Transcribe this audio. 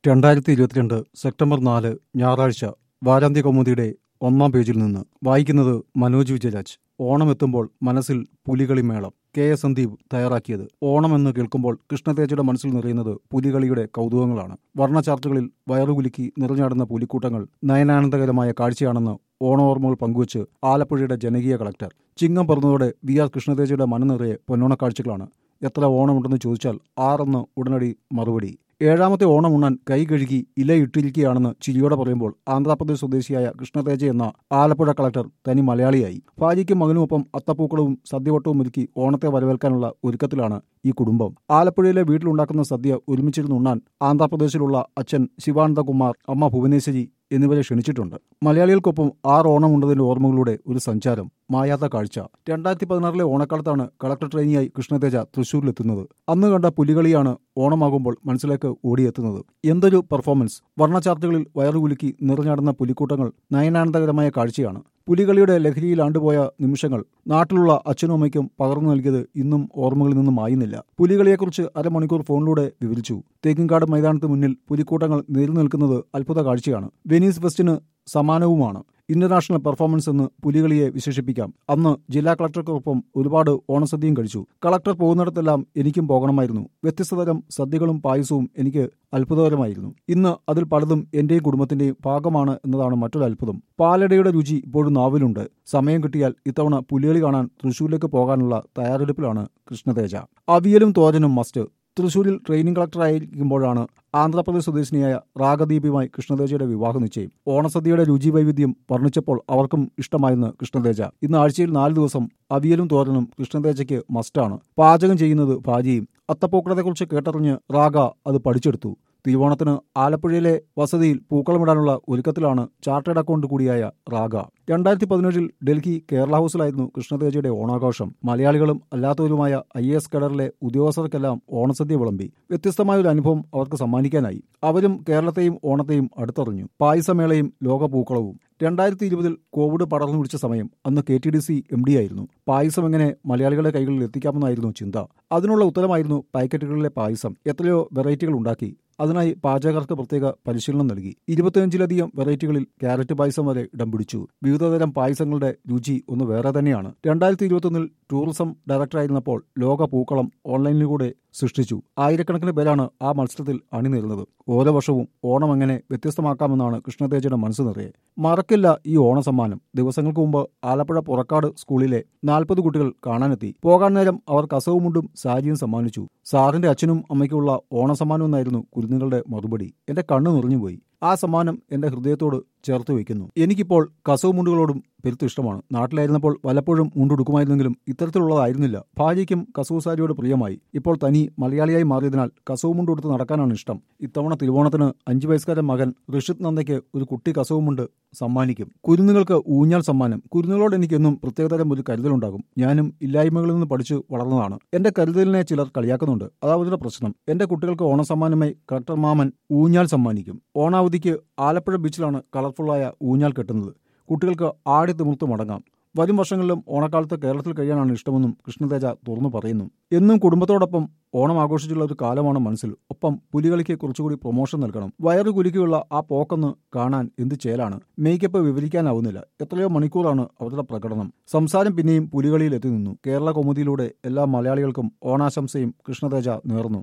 രണ്ടായിരത്തി ഇരുപത്തിരണ്ട് സെപ്റ്റംബർ നാല് ഞായറാഴ്ച വാരാന്ത്യ കൗമുദിയുടെ ഒന്നാം പേജിൽ നിന്ന് വായിക്കുന്നത് മനോജ് വിജയരാജ് ഓണം എത്തുമ്പോൾ മനസ്സിൽ പുലികളി മേളം കെ എസ് സന്ദീപ് തയ്യാറാക്കിയത് ഓണം എന്ന് കേൾക്കുമ്പോൾ കൃഷ്ണതേജയുടെ മനസ്സിൽ നിറയുന്നത് പുലികളിയുടെ കൗതുകങ്ങളാണ് വർണ്ണചാർട്ടുകളിൽ വയറുകുലുക്കി നിറഞ്ഞാടുന്ന പുലിക്കൂട്ടങ്ങൾ നയനാനന്ദകരമായ കാഴ്ചയാണെന്ന് ഓണോർമ്മകൾ പങ്കുവച്ച് ആലപ്പുഴയുടെ ജനകീയ കളക്ടർ ചിങ്ങം പറഞ്ഞതോടെ വി ആർ കൃഷ്ണതേജയുടെ മനനിറയെ പൊന്നോണക്കാഴ്ചകളാണ് എത്ര ഓണമുണ്ടെന്ന് ചോദിച്ചാൽ ആറെന്ന് ഉടനടി മറുപടി ഏഴാമത്തെ ഓണം ഉണ്ണാൻ കൈ കഴുകി ഇലയിട്ടിരിക്കുകയാണെന്ന് ചിരിയോടെ പറയുമ്പോൾ ആന്ധ്രാപ്രദേശ് സ്വദേശിയായ കൃഷ്ണതേജ എന്ന ആലപ്പുഴ കളക്ടർ തനി മലയാളിയായി ഭാര്യയ്ക്കും മകനുമൊപ്പം അത്തപ്പൂക്കളവും സദ്യവട്ടവും ഒരുക്കി ഓണത്തെ വരവേൽക്കാനുള്ള ഒരുക്കത്തിലാണ് ഈ കുടുംബം ആലപ്പുഴയിലെ വീട്ടിലുണ്ടാക്കുന്ന സദ്യ ഒരുമിച്ചിരുന്ന് ഉണ്ണാൻ ആന്ധ്രാപ്രദേശിലുള്ള അച്ഛൻ ശിവാനന്ദകുമാർ അമ്മ ഭുവനേശ്വരി എന്നിവരെ ക്ഷണിച്ചിട്ടുണ്ട് മലയാളികൾക്കൊപ്പം ആറ് ഓണമുണ്ടതിന്റെ ഓർമ്മകളുടെ ഒരു സഞ്ചാരം മായാത്ത കാഴ്ച രണ്ടായിരത്തി പതിനാറിലെ ഓണക്കാലത്താണ് കളക്ടർ ട്രെയിനിയായി കൃഷ്ണതേജ തൃശൂരിലെത്തുന്നത് അന്ന് കണ്ട പുലികളിയാണ് ഓണമാകുമ്പോൾ മനസ്സിലേക്ക് ഓടിയെത്തുന്നത് എന്തൊരു പെർഫോമൻസ് വർണ്ണചാർട്ടുകളിൽ വയറുകുലുക്കി നിറഞ്ഞാടുന്ന പുലിക്കൂട്ടങ്ങൾ നയനാനന്ദകരമായ കാഴ്ചയാണ് പുലികളിയുടെ ലഹരിയിൽ ആണ്ടുപോയ നിമിഷങ്ങൾ നാട്ടിലുള്ള അച്ഛനും അമ്മയ്ക്കും പകർന്നു നൽകിയത് ഇന്നും ഓർമ്മകളിൽ നിന്നും മായുന്നില്ല പുലികളിയെക്കുറിച്ച് അരമണിക്കൂർ ഫോണിലൂടെ വിവരിച്ചു തേക്കിൻകാട് മൈതാനത്ത് മുന്നിൽ പുലിക്കൂട്ടങ്ങൾ നേരിൽ നിൽക്കുന്നത് അത്ഭുത കാഴ്ചയാണ് വെനീസ് ഫെസ്റ്റിന് സമാനവുമാണ് ഇന്റർനാഷണൽ പെർഫോമൻസ് എന്ന് പുലികളിയെ വിശേഷിപ്പിക്കാം അന്ന് ജില്ലാ കളക്ടർക്കൊപ്പം ഒരുപാട് ഓണസദ്യയും കഴിച്ചു കളക്ടർ പോകുന്നിടത്തെല്ലാം എനിക്കും പോകണമായിരുന്നു വ്യത്യസ്തതരം സദ്യകളും പായസവും എനിക്ക് അത്ഭുതകരമായിരുന്നു ഇന്ന് അതിൽ പലതും എന്റെയും കുടുംബത്തിന്റെയും ഭാഗമാണ് എന്നതാണ് മറ്റൊരു അത്ഭുതം പാലടയുടെ രുചി ഇപ്പോഴും നാവിലുണ്ട് സമയം കിട്ടിയാൽ ഇത്തവണ പുലികളി കാണാൻ തൃശൂരിലേക്ക് പോകാനുള്ള തയ്യാറെടുപ്പിലാണ് കൃഷ്ണതേജ അവിയലും തോരനും മസ്റ്റ് തൃശൂരിൽ ട്രെയിനിംഗ് കളക്ടറായിരിക്കുമ്പോഴാണ് ആന്ധ്രാപ്രദേശ് സ്വദേശിനിയായ റാഗദീപിയുമായി കൃഷ്ണതേജയുടെ വിവാഹ നിശ്ചയം ഓണസദ്യയുടെ രുചി വൈവിധ്യം വർണ്ണിച്ചപ്പോൾ അവർക്കും ഇഷ്ടമായിരുന്നു കൃഷ്ണതേജ ഇന്ന് ആഴ്ചയിൽ നാല് ദിവസം അവിയലും തോരനും കൃഷ്ണതേജയ്ക്ക് മസ്റ്റാണ് പാചകം ചെയ്യുന്നത് ഭാര്യയും അത്തപ്പൂക്കളത്തെക്കുറിച്ച് കേട്ടറിഞ്ഞ് റാഗ അത് പഠിച്ചെടുത്തു തിരുവോണത്തിന് ആലപ്പുഴയിലെ വസതിയിൽ പൂക്കളമിടാനുള്ള ഒരുക്കത്തിലാണ് ചാർട്ടേഡ് അക്കൗണ്ട് കൂടിയായ റാഗ രണ്ടായിരത്തി പതിനേഴിൽ ഡൽഹി കേരള ഹൌസിലായിരുന്നു കൃഷ്ണതേജയുടെ ഓണാഘോഷം മലയാളികളും അല്ലാത്തവരുമായ ഐ എസ് കഡറിലെ ഉദ്യോഗസ്ഥർക്കെല്ലാം ഓണസദ്യ വിളമ്പി വ്യത്യസ്തമായ ഒരു അനുഭവം അവർക്ക് സമ്മാനിക്കാനായി അവരും കേരളത്തെയും ഓണത്തെയും അടുത്തറിഞ്ഞു പായസമേളയും ലോകപൂക്കളവും രണ്ടായിരത്തി ഇരുപതിൽ കോവിഡ് പടർന്നു പിടിച്ച സമയം അന്ന് K T D C M D ആയിരുന്നു പായസം എങ്ങനെ മലയാളികളുടെ കൈകളിൽ എത്തിക്കാമെന്നായിരുന്നു ചിന്ത അതിനുള്ള ഉത്തരമായിരുന്നു പാക്കറ്റുകളിലെ പായസം എത്രയോ വെറൈറ്റികൾ ഉണ്ടാക്കി അതിനായി പാചകർക്ക് പ്രത്യേക പരിശീലനം നൽകി ഇരുപത്തിയഞ്ചിലധികം വെറൈറ്റികളിൽ ക്യാരറ്റ് പായസം വരെ ഇടം പിടിച്ചു വിവിധതരം പായസങ്ങളുടെ രുചി ഒന്ന് വേറെ തന്നെയാണ് രണ്ടായിരത്തി ഇരുപത്തൊന്നിൽ ടൂറിസം ഡയറക്ടറായിരുന്നപ്പോൾ ലോക പൂക്കളം ഓൺലൈനിലൂടെ സൃഷ്ടിച്ചു ആയിരക്കണക്കിന് പേരാണ് ആ മത്സരത്തിൽ അണിനിരുന്നത് ഓരോ വർഷവും ഓണം എങ്ങനെ വ്യത്യസ്തമാക്കാമെന്നാണ് കൃഷ്ണതേജയുടെ മനസ്സ് നിറയെ മറക്കില്ല ഈ ഓണസമ്മാനം ദിവസങ്ങൾക്ക് മുമ്പ് ആലപ്പുഴ പുറക്കാട് സ്കൂളിലെ നാൽപ്പത് കുട്ടികൾ കാണാനെത്തി പോകാൻ നേരം അവർ കസവുമുണ്ടും സാരിയും സമ്മാനിച്ചു സാറിന്റെ അച്ഛനും അമ്മയ്ക്കുള്ള ഓണസമ്മാനം എന്നായിരുന്നു കുരുന്നുകളുടെ മറുപടി എന്റെ കണ്ണു നിറഞ്ഞുപോയി ആ സമ്മാനം എന്റെ ഹൃദയത്തോട് ചേർത്ത് വയ്ക്കുന്നു എനിക്കിപ്പോൾ കസവ് മുണ്ടുകളോടും പെരുത്ത് ഇഷ്ടമാണ് നാട്ടിലായിരുന്നപ്പോൾ വല്ലപ്പോഴും മുണ്ടുടുക്കുമായിരുന്നെങ്കിലും ഇത്തരത്തിലുള്ളതായിരുന്നില്ല ഭാര്യയ്ക്കും കസവ് സാരിയോട് പ്രിയമായി ഇപ്പോൾ തനി മലയാളിയായി മാറിയതിനാൽ കസവ് മുണ്ടുടുത്ത് നടക്കാനാണ് ഇഷ്ടം ഇത്തവണ തിരുവോണത്തിന് അഞ്ചു വയസ്സുകാരൻ മകൻ ഋഷിത് നന്ദയ്ക്ക് ഒരു കുട്ടി കസവ് മുണ്ട് സമ്മാനിക്കും കുരുന്നുകൾക്ക് ഊഞ്ഞാൽ സമ്മാനം കുരുന്നുകളോട് എനിക്കെന്നും പ്രത്യേകതരം ഒരു കരുതലുണ്ടാകും ഞാനും ഇല്ലായ്മകളിൽ നിന്ന് പഠിച്ചു വളർന്നതാണ് എന്റെ കരുതലിനെ ചിലർ കളിയാക്കുന്നുണ്ട് അതാവരുടെ പ്രശ്നം എന്റെ കുട്ടികൾക്ക് ഓണസമ്മാനമായി കളക്ടർ മാമൻ ഊഞ്ഞാൽ സമ്മാനിക്കും ഓണാവധിക്ക് ആലപ്പുഴ ബീച്ചിലാണ് കളർഫുള്ളായ ഊഞ്ഞാൽ കെട്ടുന്നത് കുട്ടികൾക്ക് ആടി തിമിർത്ത് മടങ്ങാം വരും വർഷങ്ങളിലും ഓണക്കാലത്ത് കേരളത്തിൽ കഴിയാനാണ് ഇഷ്ടമെന്നും കൃഷ്ണതേജ തുറന്നു പറയുന്നു എന്നും കുടുംബത്തോടൊപ്പം ഓണം ആഘോഷിച്ചുള്ള ഒരു കാലമാണ് മനസ്സിൽ ഒപ്പം പുലികളിക്ക് കുറച്ചുകൂടി പ്രൊമോഷൻ നൽകണം വയറു കുലുക്കിയുള്ള ആ പോക്കൊന്ന് കാണാൻ എന്ത് ചേലാണ് മേക്കപ്പ് വിവരിക്കാനാവുന്നില്ല എത്രയോ മണിക്കൂറാണ് അവരുടെ പ്രകടനം സംസാരം പിന്നെയും പുലികളിയിൽ എത്തി നിന്നു കേരള കൗമുദിയിലൂടെ എല്ലാ മലയാളികൾക്കും ഓണാശംസയും കൃഷ്ണതേജ നേർന്നു